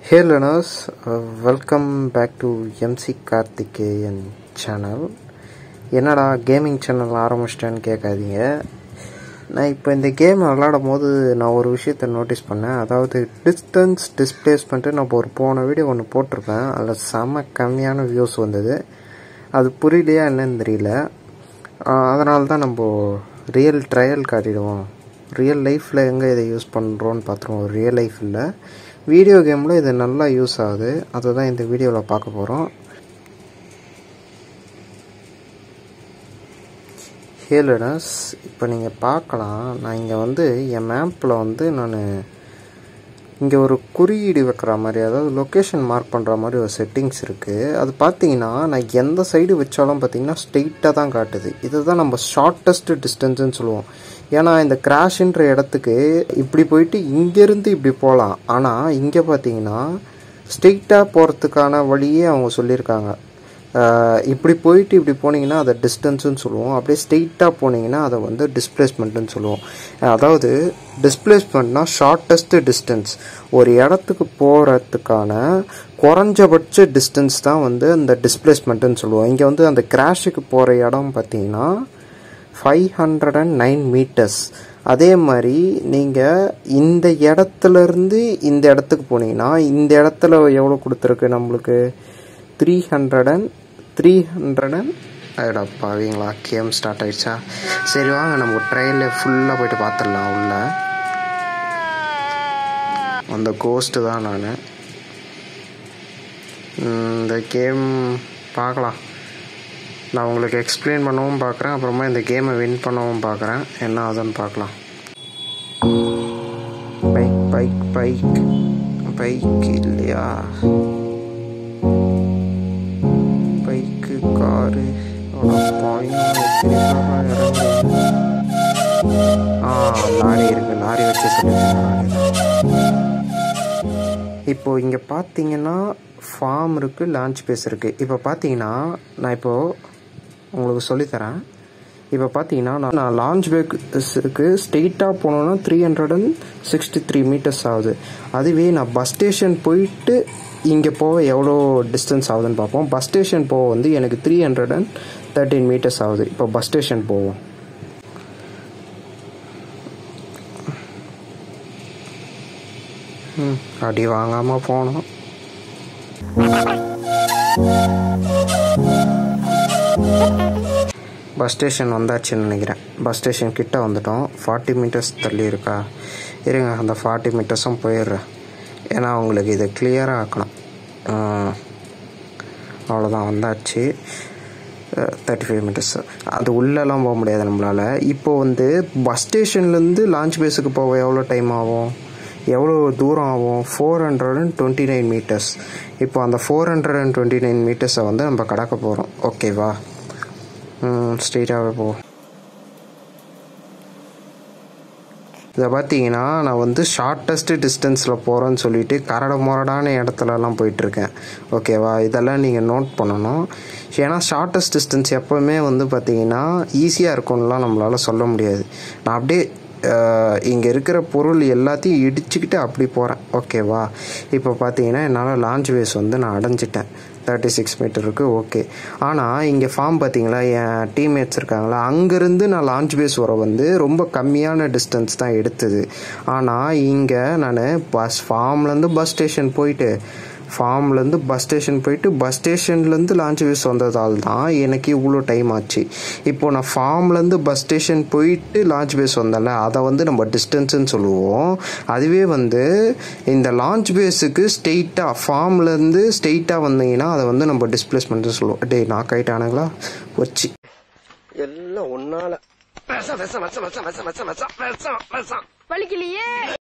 Hey learners, uh, welcome back to MC Karthikeyan channel என்னடா gaming channel ஆரம்பிச்சிட்டேன்னு கேட்காதீங்க நான் இப்போ இந்த கேம் விளாடும் போது நான் ஒரு விஷயத்த நோட்டீஸ் பண்ணேன் அதாவது டிஸ்டன்ஸ் டிஸ்பிளேஸ்மெண்ட்டு நான் இப்போ ஒரு போன வீடியோ ஒன்று போட்டிருப்பேன் அதில் செம கம்மியான வியூஸ் வந்தது அது புரியலையா என்னன்னு தெரியல அதனால தான் நம்ம ரியல் ட்ரையல் காட்டிடுவோம் ரியல் லைஃப்பில் எங்கே இதை யூஸ் பண்ணுறோன்னு பார்த்துருவோம் ரியல் லைஃப் இல்லை வீடியோ கேமில் இது நல்லா யூஸ் ஆகுது அதை தான் இந்த வீடியோவில் பார்க்க போகிறோம் ஹேலடஸ் இப்போ நீங்கள் பார்க்கலாம் நான் இங்கே வந்து என் மேப்பில் வந்து நான் இங்கே ஒரு குறியீடு வைக்கிற மாதிரி அதாவது லொக்கேஷன் மார்க் பண்ணுற மாதிரி ஒரு செட்டிங்ஸ் இருக்குது அது பார்த்தீங்கன்னா நான் எந்த சைடு வச்சாலும் பார்த்தீங்கன்னா ஸ்ட்ரெயிட்டாக தான் காட்டுது இதுதான் நம்ம ஷார்ட்டஸ்ட் டிஸ்டன்ஸ்னு சொல்லுவோம் ஏன்னா இந்த கிராஷ்ன்ற இடத்துக்கு இப்படி போயிட்டு இங்கேருந்து இப்படி போகலாம் ஆனால் இங்கே பார்த்தீங்கன்னா ஸ்ட்ரெயிட்டாக போகிறதுக்கான வழியே அவங்க சொல்லியிருக்காங்க இப்படி போயிட்டு இப்படி போனீங்கன்னா அதை டிஸ்டன்ஸுன்னு சொல்லுவோம் அப்படியே ஸ்ட்ரெயிட்டாக போனீங்கன்னா அதை வந்து டிஸ்பிளேஸ்மெண்ட்டுன்னு சொல்லுவோம் அதாவது டிஸ்பிளேஸ்மெண்ட்னா ஷார்ட்டஸ்ட் டிஸ்டன்ஸ் ஒரு இடத்துக்கு போகிறதுக்கான குறைஞ்சபட்ச டிஸ்டன்ஸ் தான் வந்து அந்த டிஸ்பிளேஸ்மெண்ட்டுன்னு சொல்லுவோம் இங்கே வந்து அந்த கிராஷுக்கு போகிற இடம் பார்த்தீங்கன்னா five hundred and nine meters அதே மாதிரி நீங்கள் இந்த இடத்துலேருந்து இந்த இடத்துக்கு போனீங்கன்னா இந்த இடத்துல எவ்வளோ கொடுத்துருக்கு நம்மளுக்கு three hundred and three hundred and ஆயிடா பாவீங்களா கேம் ஸ்டார்ட் ஆயிடுச்சா சரி வாங்க நம்ம ட்ரெயினில் ஃபுல்லாக போயிட்டு பார்த்துடலாம் உள்ள அந்த கோஸ்ட்டு தான் நான் இந்த கேம் பார்க்கலாம் நான் உங்களுக்கு எக்ஸ்பிளைன் பண்ணவும் பார்க்குறேன் அப்புறமா இந்த கேமை வின் பண்ணவும் பார்க்குறேன் என்ன ஆகுதுன்னு பார்க்கலாம் பைக் பைக் பைக் பைக் இல்லையா பைக்கு காரு ஆ லாரி இருக்கு லாரி வச்சு சொல்லியிருக்கேன் இப்போ இங்கே பார்த்தீங்கன்னா ஃபார்ம் இருக்குது லான்ச் பேஸ் இருக்குது இப்போ பார்த்தீங்கன்னா நான் இப்போது உங்களுக்கு சொல்லித்தரேன் இப்போ பார்த்தீங்கன்னா நான் நான் லான்ச் பேக்கு ஸ்ட்ரெயிட்டாக போனோன்னா three hundred and sixty three meters ஆகுது அதுவே நான் பஸ் ஸ்டேஷன் போயிட்டு இங்கே போக எவ்வளோ டிஸ்டன்ஸ் ஆகுதுன்னு பார்ப்போம் பஸ் ஸ்டேஷன் போக வந்து எனக்கு three hundred and thirteen meters ஆகுது இப்போ பஸ் ஸ்டேஷன் போவோம் ம் அடி வாங்காமல் போனோம் பஸ் ஸ்டேஷன் வந்தாச்சுன்னு நினைக்கிறேன் பஸ் ஸ்டேஷன் கிட்ட வந்துட்டோம் ஃபார்ட்டி மீட்டர்ஸ் தள்ளி இருக்கா இருங்க அந்த ஃபார்ட்டி மீட்டர்ஸும் போயிடுறேன் ஏன்னா உங்களுக்கு இதை கிளியராக ஆக்கணும் அவ்வளோதான் வந்தாச்சு தேர்ட்டி ஃபைவ் மீட்டர்ஸ் அது உள்ளெல்லாம் போக முடியாது நம்மளால் இப்போது வந்து பஸ் ஸ்டேஷன்லேருந்து லான்ச் பேஸுக்கு போக எவ்வளோ டைம் ஆகும் எவ்வளோ தூரம் ஆகும் four hundred and twenty nine meters இப்போ அந்த four hundred and twenty nine மீட்டர்ஸை வந்து நம்ம கடக்க போகிறோம் ஓகேவா ஸ்ட்ரெயிட்டாகவே போ இதை பார்த்தீங்கன்னா நான் வந்து ஷார்ட்டஸ்ட் டிஸ்டன்ஸில் போகிறேன்னு சொல்லிட்டு கரடு முரடான இடத்துலலாம் போயிட்டுருக்கேன் ஓகேவா இதெல்லாம் நீங்கள் நோட் பண்ணணும் ஏன்னா ஷார்ட்டஸ்ட் டிஸ்டன்ஸ் எப்போவுமே வந்து பார்த்தீங்கன்னா ஈஸியாக இருக்கும்லாம் நம்மளால் சொல்ல முடியாது நான் அப்படியே இங்கே இருக்கிற பொருள் எல்லாத்தையும் இடிச்சுக்கிட்டு அப்படி போகிறேன் ஓகேவா இப்போ பார்த்தீங்கன்னா என்னால் லான்ச் வேஸ் வந்து நான் அடைஞ்சிட்டேன் தேர்ட்டி சிக்ஸ் மீட்டருக்கு ஓகே ஆனால் இங்கே ஃபார்ம் பார்த்தீங்களா என் டீம்மேட்ஸ் இருக்காங்களா அங்கேருந்து நான் லான்ச் பேஸ் வர வந்து ரொம்ப கம்மியான டிஸ்டன்ஸ் தான் எடுத்தது ஆனால் இங்கே நான் பஸ் ஃபார்ம்லேருந்து பஸ் ஸ்டேஷன் போயிட்டு ஃபார்ம்லேருந்து பஸ் ஸ்டேஷன் போயிட்டு பஸ் ஸ்டேஷன்லேருந்து லான்ச் வேஸ் வந்ததால் தான் எனக்கு இவ்வளோ டைம் ஆச்சு இப்போ நான் ஃபார்ம்லேருந்து பஸ் ஸ்டேஷன் போயிட்டு லான்ச் பேஸ் வந்தேன்ல அதை வந்து நம்ம டிஸ்டன்ஸுன்னு சொல்லுவோம் அதுவே வந்து இந்த லான்ச் பேஸுக்கு ஸ்ட்ரெயிட்டாக ஃபார்ம்லேருந்து ஸ்ட்ரெயிட்டாக வந்தீங்கன்னா அதை வந்து நம்ம டிஸ்பிளேஸ்மெண்ட்டு சொல்லுவோம் டே நாக் ஆகிட்டானுங்களா வச்சு எல்லாம் ஒன்னால வலிக்கலையே